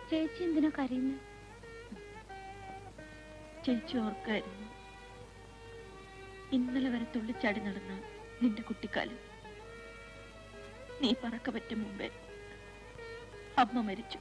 ചേച്ചി എന്തിനാ കരയുന്നത് ചേച്ചി ഓർക്കായിരുന്നു ഇന്നലെ വരെ തുള്ളിച്ചാടി നടന്ന നിന്റെ കുട്ടിക്കാലം നീ പറക്ക പറ്റും മുമ്പേ അമ്മ മരിച്ചു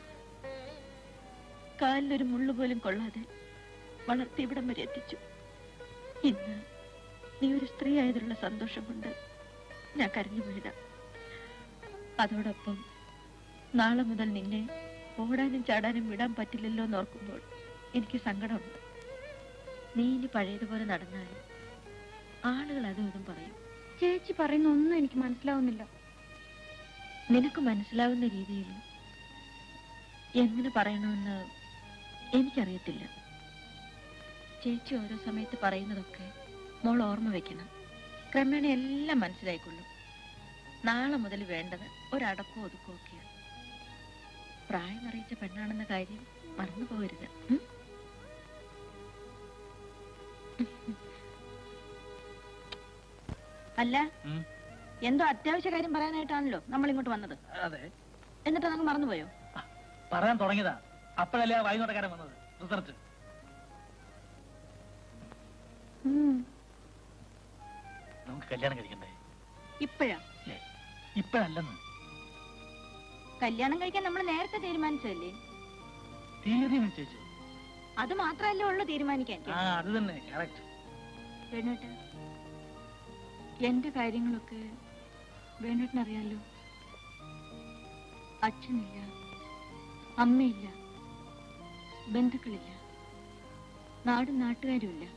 കാലിലൊരു മുള്ളു പോലും കൊള്ളാതെ വളർത്തി ഇവിടം വരെ എത്തിച്ചു ഇന്ന് നീ ഒരു സ്ത്രീ ആയതിലുള്ള സന്തോഷം കൊണ്ട് ഞാൻ കരഞ്ഞു പോയതാ അതോടൊപ്പം നാളെ മുതൽ നിന്നെ ഓടാനും ചാടാനും വിടാൻ പറ്റില്ലല്ലോ എന്ന് ഓർക്കുമ്പോൾ എനിക്ക് സങ്കടമുണ്ട് നീ ഇനി പഴയതുപോലെ നടന്നാൽ ആളുകൾ അതും ഇതും പറയും ചേച്ചി പറയുന്ന ഒന്നും എനിക്ക് മനസ്സിലാവുന്നില്ല നിനക്ക് മനസ്സിലാവുന്ന രീതിയിൽ എങ്ങനെ പറയണമെന്ന് എനിക്കറിയത്തില്ല ചേച്ചി ഓരോ സമയത്ത് പറയുന്നതൊക്കെ മോൾ ഓർമ്മ വെക്കണം ക്രമേണ എല്ലാം മനസ്സിലായിക്കൊള്ളും നാളെ മുതൽ വേണ്ടത് ഒരടക്കോ ഒതുക്കോ ഒക്കെയാണ് പ്രായം അറിയിച്ച പെണ്ണാണെന്ന കാര്യം മറന്നു പോകരുത് ഉം? അല്ല ഉം. എന്തോ അത്യാവശ്യ കാര്യം പറയാനായിട്ടാണല്ലോ നമ്മൾ ഇങ്ങോട്ട് വന്നത് അതെ എന്നിട്ട് നമുക്ക് മറന്നുപോയോ പറയാൻ തുടങ്ങിയതാ അപ്പോഴല്ലേ ആ വൈകുന്നേരക്കാരൻ വന്നത് റിസർച്ച് നമുക്ക് കല്യാണം കഴിക്കണ്ടേ ഇപ്പോഴാ ഏ, ഇപ്പോഴല്ലെന്ന് കല്യാണം കഴിക്കാൻ നമ്മൾ നേരത്തെ തീരുമാനിച്ചതല്ലേ തീയതി നിശ്ചയിച്ചു അത് മാത്രമല്ലേ ഉള്ളൂ തീരുമാനിക്കാൻ ആ അത് തന്നെ കറക്റ്റ് വേണുവേട്ട എന്റെ കാര്യങ്ങളൊക്കെ വേണുവേട്ടനറിയാലോ അച്ഛനില്ല അമ്മയില്ല ബന്ധുക്കളില്ല നാടും നാട്ടുകാരുമില്ല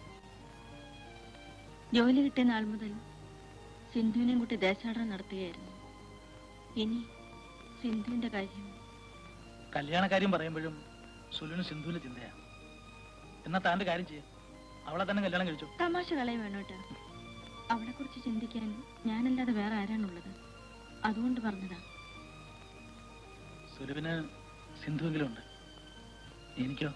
ജോലി കിട്ടിയ നാൾ മുതൽ സിന്ധുവിനെയും കൂട്ടി ദേശാടനം നടത്തുകയായിരുന്നു ഇനി സിന്ധുവിന്റെ കാര്യം കല്യാണക്കാര്യം പറയുമ്പോഴും സുലുവിന് സിന്ധുവിന്റെ ചിന്തയാ എന്നാ താന്റെ കാര്യം ചെയ്യാം അവളെ തന്നെ കല്യാണം കഴിച്ചു തമാശ കളയും വേണോട്ടാ അവളെ കുറിച്ച് ചിന്തിക്കാൻ ഞാനല്ലാതെ വേറെ ആരാണുള്ളത് അതുകൊണ്ട് പറഞ്ഞതാ സുലുവിന് സിന്ധുവെങ്കിലും ഉണ്ട് എനിക്കോ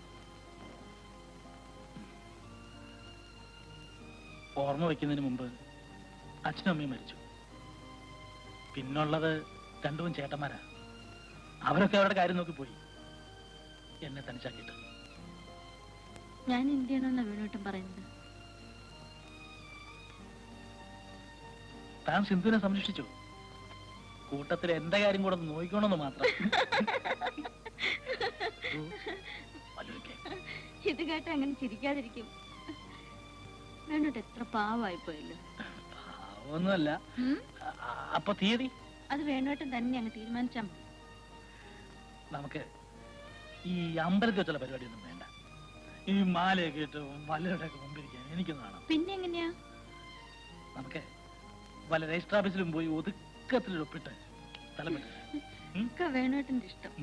ഓർമ്മ വയ്ക്കുന്നതിന് മുമ്പ് അച്ഛനും അമ്മയും മരിച്ചു പിന്നുള്ളത് രണ്ടും ചേട്ടന്മാരാ അവരൊക്കെ അവരുടെ കാര്യം നോക്കി പോയി എന്നെ തനിച്ചാക്കിയിട്ട് ഞാൻ എന്ത് ചെയ്യണമെന്നാ വേണോട്ടം പറയുന്നത് താൻ സിന്ധുവിനെ സംരക്ഷിച്ചു കൂട്ടത്തിൽ എന്റെ കാര്യം കൂടെ ഒന്ന് നോക്കിക്കോണമെന്ന് മാത്രം ഓ, വലുതൊക്കെ. ഇത് കേട്ട് അങ്ങനെ ചിരിക്കാതിരിക്കും വേണോട്ട് എത്ര പാവമായി പോയല്ലോ പാവമൊന്നുമല്ല അ- അ- അപ്പൊ തീയതി അത് വേണോട്ടം തന്നെ അങ്ങ് തീരുമാനിച്ചാ മതി നമുക്ക് ഈ അമ്പലത്തിൽ വെച്ചുള്ള പരിപാടിയൊന്നും വേണ്ട ഈ മാലയൊക്കെ ഇട്ട് വല്ലവരുടെ ഒക്കെ മുമ്പിരിക്കാൻ എനിക്കൊന്നും കാണാം പിന്നെ എങ്ങനെയാ നമുക്ക് വല്ല രജിസ്റ്റർ ഓഫീസിലും പോയി ഒതുക്കത്തിൽ ഒപ്പിട്ട് സ്ഥലം വിട്ട് ഒക്കെ വേണോട്ടന്റെ ഇഷ്ടം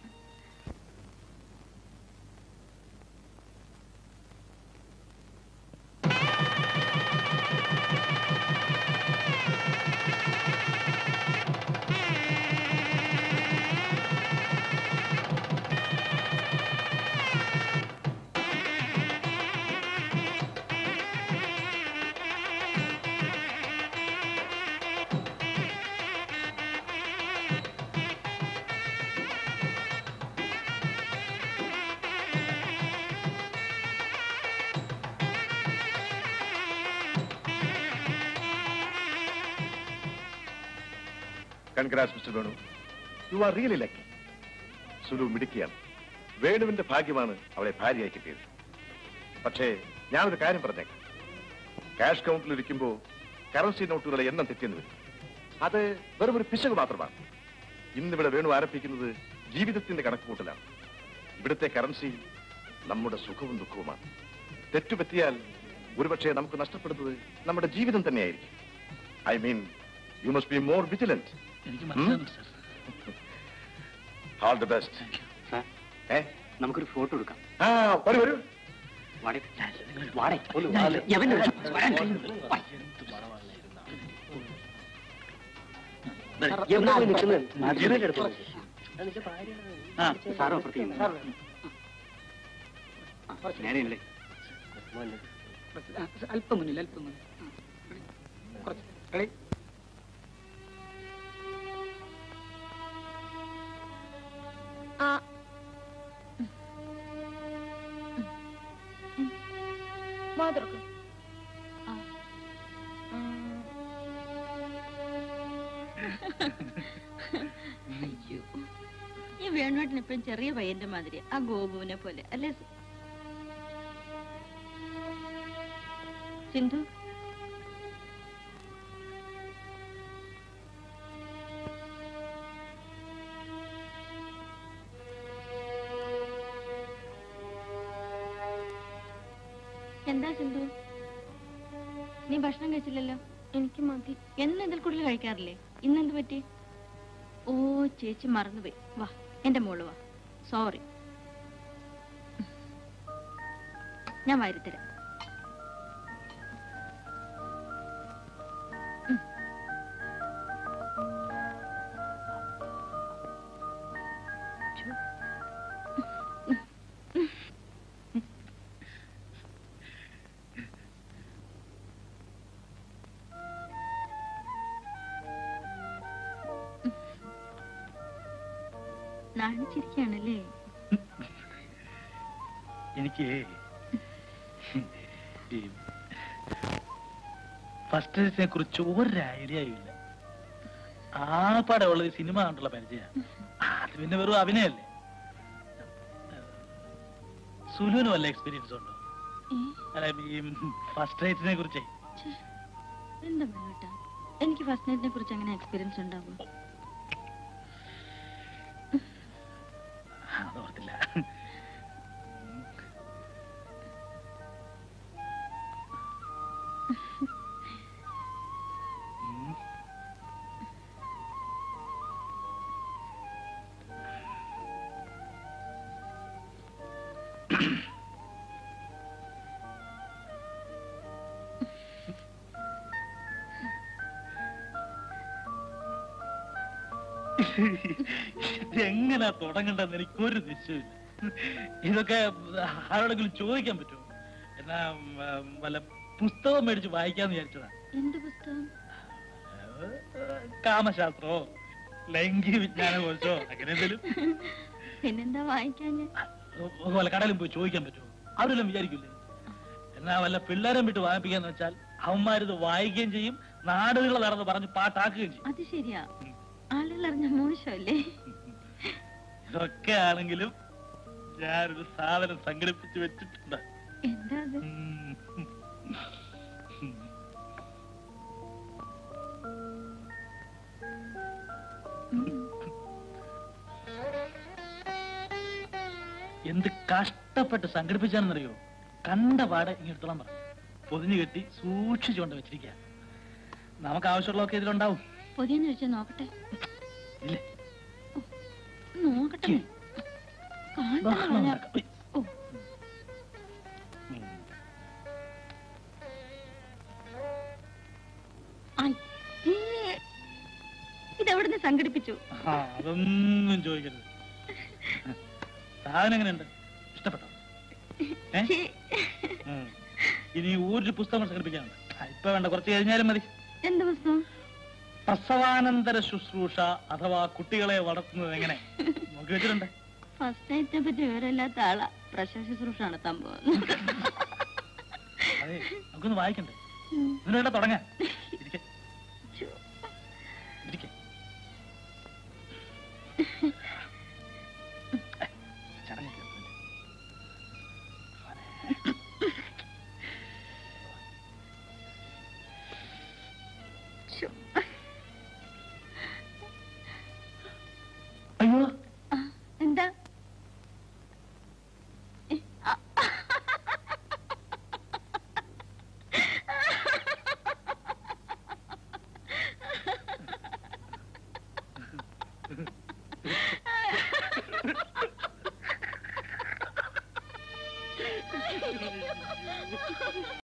congrats mister Venu you are really lucky Sulu മിടുക്കിയാണ് വേണുവിന്റെ ഭാഗ്യമാണ് അവളെ ഭാര്യയായി കിട്ടിയത് പക്ഷേ ഞാനൊരു കാര്യം പറഞ്ഞേക്കാം ക്യാഷ് കൗണ്ടിൽ ഇരിക്കുമ്പോൾ കറൻസി നോട്ടുകളെ എണ്ണം തെറ്റിയെന്ന് വരും അത് വെറും ഒരു പിശക് മാത്രമാണ് ഇന്നിവിടെ വേണു ആരംഭിക്കുന്നത് ജീവിതത്തിന്റെ കണക്കുകൂട്ടലാണ് ഇവിടുത്തെ കറൻസി നമ്മുടെ സുഖവും ദുഃഖവുമാണ് തെറ്റുപറ്റിയാൽ ഒരുപക്ഷെ നമുക്ക് നഷ്ടപ്പെടുന്നത് നമ്മുടെ ജീവിതം തന്നെയായിരിക്കും I mean you must be more vigilant എനിക്ക് മനസ്സിലാവുന്നു സാർ ഓൾ ദി ബെസ്റ്റ് ഏ നമുക്കൊരു ഫോട്ടോ എടുക്കാം ആ വരൂ വരൂ വാടേ വാടേ ഒന്ന് വാ. യവനെ വിളിച്ച് വരാൻ വാ. എവിടെ പോയി നിൽക്കുന്നത്? മജീദിന്റെ അടുത്ത് പോയി. ആ, സാറ് അപ്പുറത്തേക്ക് നേരെയല്ലേ അല്പം മുന്നിൽ അല്പം മുന്നിൽ കുറച്ച് ready? വാ തുറക്ക് അയ്യോ ഈ വേണുവേട്ടൻ ഇപ്പം ചെറിയ പയ്യന്റെ മാതിരി ആ ഗോപുവിനെ പോലെ അല്ലേ സു- സിന്ധു എന്താ സിന്ധു നീ ഭക്ഷണം കഴിച്ചില്ലല്ലോ എനിക്ക് മതി എന്നും ഇതിൽ കൂടുതൽ കഴിക്കാറില്ലേ ഇന്നെന്ത് പറ്റി ഓ ചേച്ചി മറന്നുപോയി വാ എന്റെ മോള് വാ സോറി ഞാൻ വാരിത്തരാം ഉം. ഛോ. നാണിച്ചിരിക്കുകയാണല്ലേ എനിക്ക് ഈ ഫസ്റ്റ് ഡേറ്റിനെ കുറിച്ച് ഒരു ഐഡിയയും ഇല്ല ആപ്പാടെ ഉള്ളത് സിനിമ കണ്ടുള്ള പരിചയം അത് പിന്നെ വെറും അഭിനയല്ലേ സുലുവിന് വല്ല എക്സ്പീരിയൻസ് ഉണ്ടോ അല്ല ഈ ഫസ്റ്റ് ഡേറ്റിനെ കുറിച്ച് എന്താ വേട്ടാ എനിക്ക് ഫസ്റ്റ് നൈറ്റിനെ കുറിച്ച് അങ്ങനെ എക്സ്പീരിയൻസ് ഉണ്ടാവും അതോർത്തില്ല ഉം. എങ്ങനെ തുടങ്ങണ്ടെന്ന് എനിക്ക് ഒരു നിശ്ചയമില്ല ഇതൊക്കെ ആരോടെങ്കിലും ചോദിക്കാൻ പറ്റുമോ എന്നാ ഉം, വല്ല പുസ്തകം മേടിച്ച് വായിക്കാന്ന് വിചാരിച്ചതാ എന്ത് പുസ്തകം ഏഹ്, കാമശാസ്ത്രമോ ലൈംഗിക വിജ്ഞാന കോഴ്സോ അങ്ങനെ എന്തെങ്കിലും പിന്നെന്താ വായിക്കാന് വല്ല കടയിലും പോയി ചോദിക്കാൻ പറ്റുമോ അവരെല്ലാം വിചാരിക്കില്ലേ എന്നാ വല്ല പിള്ളേരെ വിട്ട് വായിപ്പിക്കാന്ന് വെച്ചാൽ അവന്മാരിത് വായിക്കുകയും ചെയ്യും നാടുകൾ നടന്ന് പറഞ്ഞ് പാട്ടാക്കുകയും ചെയ്യും അത് ശരിയാ ആളുകൾ അറിഞ്ഞ മോശമല്ലേ ഇതൊക്കെ ആണെങ്കിലും ഞാനൊരു സാധനം സംഘടിപ്പിച്ച് വെച്ചിട്ടുണ്ട് എന്താ അത് ഉം. എന്ത് കഷ്ടപ്പെട്ട് സംഘടിപ്പിച്ചാണെന്നറിയോ കണ്ട പാടെ ഇങ്ങെടുത്തോളം പറഞ്ഞു പൊതിഞ്ഞു കെട്ടി സൂക്ഷിച്ചുകൊണ്ട് വെച്ചിരിക്കുക നമുക്ക് ആവശ്യമുള്ളതൊക്കെ ഇതിലുണ്ടാവും പൊതിയെന്ന് വെച്ചാൽ നോക്കട്ടെ ഇല്ലേ നോക്കട്ടെ കാണട്ടെ ബഹളം മോനെ. ഉണ്ടാക്കാം. ഉയ്. ഓ. ഉം. അയ്യേ. ഇതെവിടുന്ന് സംഘടിപ്പിച്ചു ആ, അതൊന്നും ചോദിക്കരുത് സാധനം എങ്ങനെയുണ്ട് ഇഷ്ടപ്പെട്ടോ ഏ? ഛീ. ഉം. ഇനി ഒരു പുസ്തകം സംഘടിപ്പിക്കാനുണ്ട് ആ, ഇപ്പൊ വേണ്ട കുറച്ച് കഴിഞ്ഞാലും മതി എന്ത് പുസ്തകം പ്രസവാനന്തര ശുശ്രൂഷ അഥവാ കുട്ടികളെ വളർത്തുന്നത് എങ്ങനെ നോക്കി വെച്ചിട്ടുണ്ട് ഫസ്റ്റ് നൈറ്റിനെ പറ്റി വിവരമില്ലാത്ത ആളാ പ്രശസ്ത ശുശ്രൂഷ നടത്താൻ പോകുന്നത് അതെ നമുക്കൊന്ന് വായിക്കണ്ടേ ഇതിന് വേണ്ട തുടങ്ങാൻ ഇരിക്കെ ഇരിക്കെ ചടങ്ങ് അയ്യോ എന്താ